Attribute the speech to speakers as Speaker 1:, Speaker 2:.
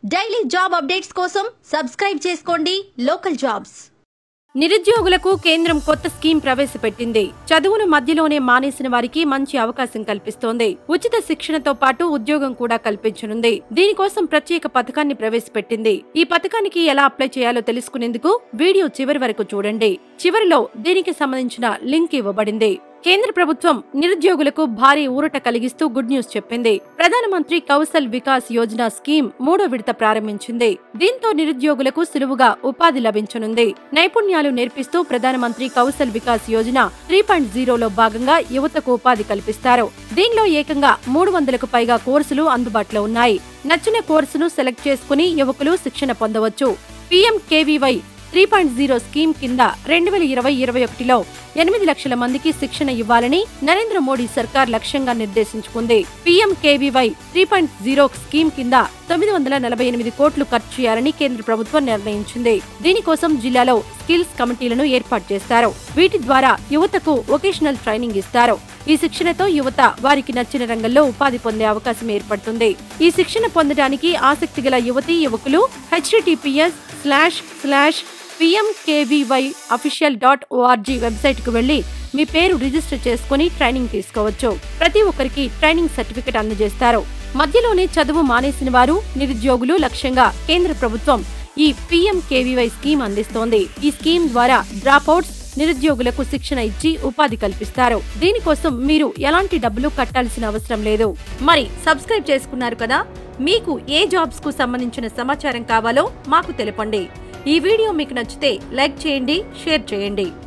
Speaker 1: daily job updates కోసం subscribe చేసుకోండి local jobs
Speaker 2: నిరుద్యోగులకు కేంద్రం కొత్త స్కీమ్ ప్రవేశపెట్టింది చదువును మధ్యలోనే మానేసిన వారికి మంచి అవకాశం కల్పిస్తోంది ఉచిత శిక్షణతో పాటు ఉద్యోగం కూడా కల్పించనుంది దీనికోసం ప్రత్యేక పథకాన్ని ప్రవేశపెట్టింది ఈ పథకానికి ఎలా అప్లై చేయాలో తెలుసుకునేందుకు వీడియో చివరి వరకు చూడండి చివరిలో దీనికి సంబంధించిన లింక్ ఇవ్వబడింది కేంద్ర ప్రభుత్వం నిరుద్యోగులకు భారీ ఊరట కలిగిస్తూ గుడ్ న్యూస్ చెప్పింది ప్రధానమంత్రి కౌశల్ వికాస్ యోజన స్కీమ్ మూడో విడత ప్రారంభించింది దీంతో నిరుద్యోగులకు సులువుగా ఉపాధి లభించనుంది నైపుణ్యాలు నేర్పిస్తూ ప్రధానమంత్రి కౌశల్ వికాస్ యోజన త్రీ పాయింట్ జీరోలో భాగంగా యువతకు ఉపాధి కల్పిస్తారు దీనిలో ఏకంగా మూడు వందలకు పైగా కోర్సులు అందుబాటులో ఉన్నాయి నచ్చిన కోర్సును సెలెక్ట్ చేసుకుని యువకులు శిక్షణ పొందవచ్చు PM KVY three point zero scheme కింద రెండు వేల ఇరవై ఇరవై ఒకటిలో ఎనిమిది లక్షల మందికి శిక్షణ ఇవ్వాలని నరేంద్ర మోడీ సర్కార్ లక్ష్యంగా నిర్దేశించుకుంది PM KVY three point zero scheme కింద తొమ్మిది వందల నలభై ఎనిమిది కోట్లు ఖర్చు చేయాలని కేంద్ర ప్రభుత్వం నిర్ణయించింది దీనికోసం జిల్లాలో స్కిల్స్ కమిటీలను ఏర్పాటు చేస్తారు వీటి ద్వారా యువతకు వొకేషనల్ ట్రైనింగ్ ఇస్తారు ఈ శిక్షణతో యువత వారికి నచ్చిన రంగంలో ఉపాధి పొందే అవకాశం ఏర్పడుతుంది ఈ శిక్షణ పొందడానికి ఆసక్తి గల యువతీ యువకులు HTTPS slash slash PMKVY official dot ORG website కు వెళ్లి మీ పేరు రిజిస్టర్ చేసుకుని ట్రైనింగ్ తీసుకోవచ్చు ప్రతి ఒక్కరికి ట్రైనింగ్ సర్టిఫికెట్ అందజేస్తారు మధ్యలోనే చదువు మానేసిన వారు నిరుద్యోగులు లక్ష్యంగా కేంద్ర ప్రభుత్వం ఈ పిఎంకేవీవై స్కీమ్ అందిస్తోంది ఈ స్కీమ్ ద్వారా డ్రాప్అవుట్స్ నిరుద్యోగులకు శిక్షణ ఇచ్చి ఉపాధి కల్పిస్తారు దీనికోసం మీరు ఎలాంటి డబ్బులు కట్టాల్సిన అవసరం లేదు మరి సబ్స్క్రైబ్ చేసుకున్నారు కదా మీకు ఏ జాబ్స్ కు సంబంధించిన సమాచారం కావాలో మాకు తెలపండి ఈ వీడియో మీకు నచ్చితే లైక్ చేయండి షేర్ చేయండి